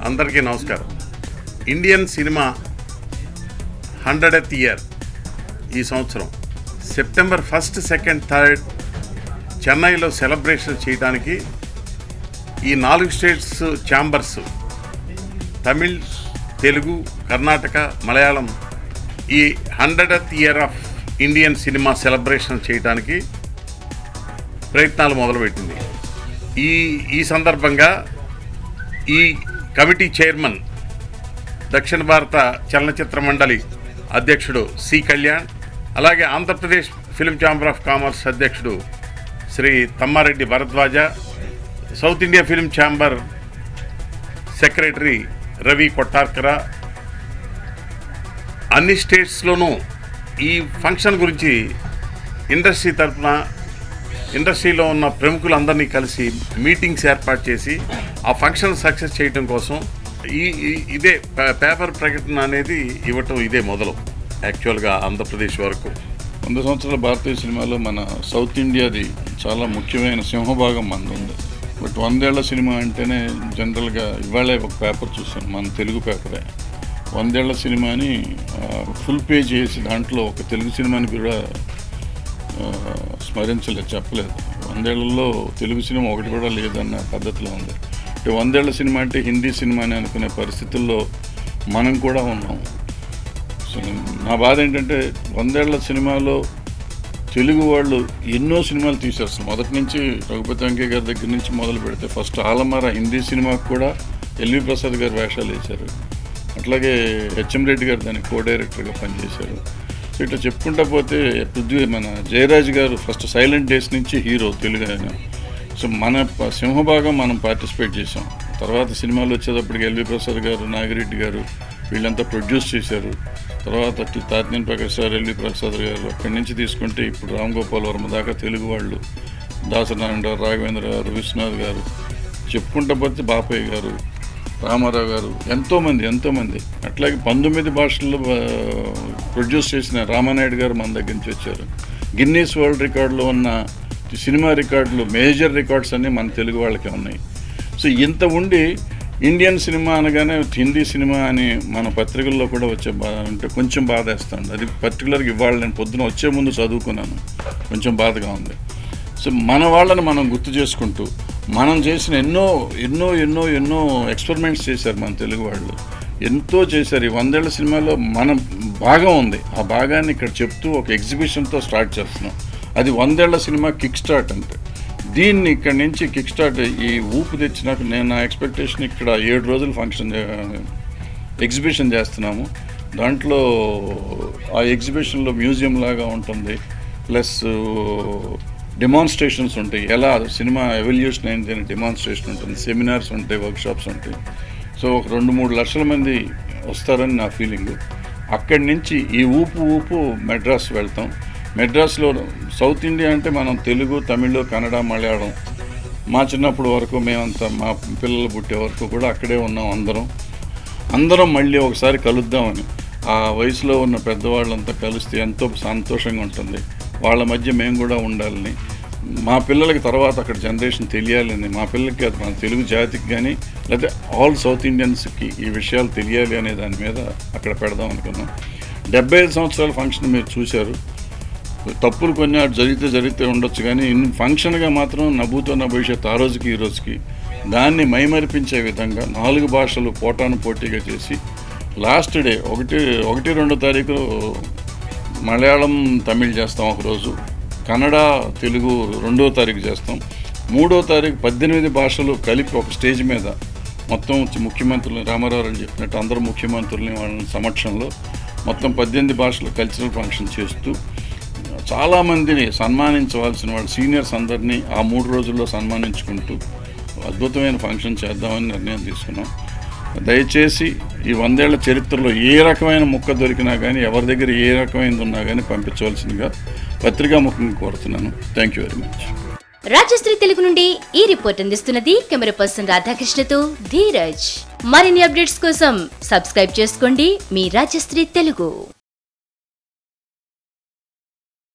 అందరికీ నమస్కారం Indian cinema హండ్రెడెత్ year ఈ సంవత్సరం సెప్టెంబర్ ఫస్ట్ సెకండ్ థర్డ్ చెన్నైలో సెలబ్రేషన్ చేయడానికి ఈ నాలుగు స్టేట్స్ ఛాంబర్స్ తమిళ్ తెలుగు కర్ణాటక మలయాళం ఈ hundredth year of Indian cinema celebration చేయడానికి ప్రయత్నాలు మొదలుపెట్టింది ఈ ఈ సందర్భంగా ఈ కమిటీ చైర్మన్ దక్షిణ భారత చలనచిత్ర మండలి అధ్యక్షుడు సి కళ్యాణ్ అలాగే Andhra Pradesh film chamber of commerce అధ్యక్షుడు Shri Tammareddy Bharadwaja south India film chamber secretary Ravi Kottarakara అన్ని స్టేట్స్లోనూ ఈ ఫంక్షన్ గురించి ఇండస్ట్రీ తరఫున ఇండస్ట్రీలో ఉన్న ప్రముఖులందరినీ కలిసి మీటింగ్స్ ఏర్పాటు చేసి ఆ ఫంక్షన్ సక్సెస్ చేయడం కోసం ఈ ఈ- ఇదే పే- పేపర్ ప్రకటన అనేది ఇవ్వటం ఇదే మొదలు యాక్చువల్గా ఆంధ్రప్రదేశ్ వరకు వంద సంవత్సరాల భారతీయ సినిమాలో మన సౌత్ ఇండియాది చాలా ముఖ్యమైన సింహభాగం మనది ఉంది బట్ వందేళ్ల సినిమా అంటేనే జనరల్గా ఇవాళే ఒక పేపర్ చూసాను మన తెలుగు పేపరే వందేళ్ల సినిమాని ఫుల్ పేజ్ చేసి దాంట్లో ఒక తెలుగు సినిమాని కూడా ఆ, స్మరించలేదు చెప్పలేదు వందేళ్లలో తెలుగు సినిమా ఒకటి కూడా లేదన్న పద్ధతిలో ఉంది అంటే వందేళ్ల సినిమా అంటే హిందీ సినిమా అని అనుకునే పరిస్థితుల్లో మనం కూడా ఉన్నాం సో నా బాధ ఏంటంటే వందేళ్ల సినిమాలో తెలుగు వాళ్ళు ఎన్నో సినిమాలు తీశారు అసలు మొదటి నుంచి రఘుపతి వెంకయ్య గారి దగ్గర నుంచి మొదలు పెడితే ఫస్ట్ ఆలమర హిందీ సినిమాకు కూడా ఎల్వి ప్రసాద్ గారు వేషాలు వేశారు అట్లాగే హెచ్ఎం రెడ్డి గారు దానికి కో డైరెక్టర్గా పనిచేశారు సో ఇట్లా చెప్పుకుంటా పోతే పృథ్వీ మన Jayaraj garu first silent days నుంచి హీరో తెలుగు ఆయన సో మన ప- సింహభాగం మనం పార్టిసిపేట్ చేసాం తర్వాత సినిమాలు వచ్చేటప్పటికి ఎల్వి ప్రసాద్ గారు నాగిరెడ్డి గారు వీళ్ళంతా ప్రొడ్యూస్ చేశారు తర్వాత టి- తాతినేని ప్రకాష్ గారు ఎల్వి ప్రసాద్ గారు అక్కడి నుంచి తీసుకుంటే ఇప్పుడు రామ్ గోపాల్ వర్మ దాకా తెలుగు వాళ్ళు దాసనారాయణ గారు రాఘవేంద్ర గారు విశ్వనాథ్ గారు చెప్పుకుంటా పోతే బాపయ్య గారు రామారావు గారు ఎంతోమంది ఎంతోమంది అట్లాగే పంతొమ్మిది భాషల్లో ఆ, ప్రొడ్యూస్ చేసిన రామానాయుడు గారు మన దగ్గర నుంచి వచ్చారు గిన్నీస్ వరల్డ్ రికార్డులో ఉన్న సినిమా రికార్డులు మేజర్ రికార్డ్స్ అన్నీ మన తెలుగు వాళ్ళకే ఉన్నాయి సో ఇంత ఉండి ఇండియన్ సినిమా అనగానే హిందీ సినిమా అని మన పత్రికల్లో కూడా వచ్చే బాధ అంటే కొంచెం బాధ వేస్తాను అది పర్టికులర్గా ఇవాళ నేను పొద్దున వచ్చే ముందు చదువుకున్నాను కొంచెం బాధగా ఉంది సో మన వాళ్ళని మనం గుర్తు చేసుకుంటూ మనం చేసిన ఎన్నో ఎన్నో ఎన్నో ఎన్నో ఎక్స్పెరిమెంట్స్ చేశారు మన తెలుగు వాళ్ళు ఎంతో చేశారు ఈ వందేళ్ల సినిమాలో మన భాగం ఉంది ఆ భాగాన్ని ఇక్కడ చెప్తూ ఒక ఎగ్జిబిషన్తో స్టార్ట్ చేస్తున్నాం అది వందేళ్ల సినిమా కిక్ స్టార్ట్ అంటే దీన్ని ఇక్కడ నుంచి కిక్ స్టార్ట్ ఈ ఊపు తెచ్చినాక నేను నా ఎక్స్పెక్టేషన్ ఇక్కడ ఏడు రోజులు ఫంక్షన్ ఎగ్జిబిషన్ చేస్తున్నాము దాంట్లో ఆ ఎగ్జిబిషన్లో మ్యూజియం లాగా ఉంటుంది ప్లస్ డెమాన్స్ట్రేషన్స్ ఉంటాయి ఎలా సినిమా ఎవల్యూషన్ అయింది అని డెమాన్స్ట్రేషన్ ఉంటుంది సెమినార్స్ ఉంటాయి వర్క్షాప్స్ ఉంటాయి సో ఒక రెండు మూడు లక్షల మంది వస్తారని నా ఫీలింగ్ అక్కడి నుంచి ఈ ఊపు ఊపు మెడ్రాస్ వెళ్తాం మెడ్రాస్లో సౌత్ ఇండియా అంటే మనం తెలుగు తమిళ్ కన్నడ మలయాళం మా చిన్నప్పుడు వరకు మేమంతా మా పిల్లలు పుట్టే వరకు కూడా అక్కడే ఉన్నాం అందరం అందరం మళ్ళీ ఒకసారి కలుద్దామని ఆ వయసులో ఉన్న పెద్దవాళ్ళంతా కలిస్తే ఎంతో సంతోషంగా ఉంటుంది వాళ్ళ మధ్య మేము కూడా ఉండాలని మా పిల్లలకి తర్వాత అక్కడ జనరేషన్ తెలియాలని మా పిల్లలకి అది మన తెలుగు జాతికి కానీ లేకపోతే ఆల్ సౌత్ ఇండియన్స్కి ఈ విషయాలు తెలియాలి అనే దాని మీద అక్కడ పెడదాం అనుకున్నాం డెబ్బై ఐదు సంవత్సరాల ఫంక్షన్ మీరు చూశారు తప్పులు కొన్ని అటు జరిగితే జరిగితే ఉండొచ్చు కానీ ఇన్ ఫంక్షన్గా మాత్రం నవ్వుతో నా భవిష్యత్తు ఆ రోజుకి ఈ రోజుకి దాన్ని మైమరిపించే విధంగా నాలుగు భాషలు పోటాను పోటీగా చేసి లాస్ట్ డే ఒకటి ఒకటి రెండో తారీఖు మలయాళం తమిళ్ చేస్తాం ఒకరోజు కన్నడ తెలుగు రెండో తారీఖు చేస్తాం మూడో తారీఖు పద్దెనిమిది భాషలు కలిపి ఒక స్టేజ్ మీద మొత్తం ముఖ్యమంత్రులు రామారావు గారు చెప్పినట్టు అందరూ ముఖ్యమంత్రులని వాళ్ళ సమక్షంలో మొత్తం పద్దెనిమిది భాషలు కల్చరల్ ఫంక్షన్ చేస్తూ చాలామందిని సన్మానించవలసిన వాళ్ళు సీనియర్స్ అందరినీ ఆ మూడు రోజుల్లో సన్మానించుకుంటూ అద్భుతమైన ఫంక్షన్ చేద్దామని నిర్ణయం తీసుకున్నాం దయచేసి ఈ వందేళ్ల చరిత్రలో ఏ రకమైన ముక్క దొరికినా కానీ ఎవరి దగ్గర ఏ రకమైనది ఉన్నా కానీ పంపించవలసిందిగా పత్రికా ముఖంగా కోరుతున్నాను thank you very much Rajshri Telugu నుండి ఈ రిపోర్ట్ అందిస్తున్నది కెమెరా పర్సన్ రాధాకృష్ణతో ధీరజ్ మరిన్ని అప్డేట్స్ కోసం సబ్స్క్రైబ్ చేసుకోండి మీ రాజశ్రీ తెలుగు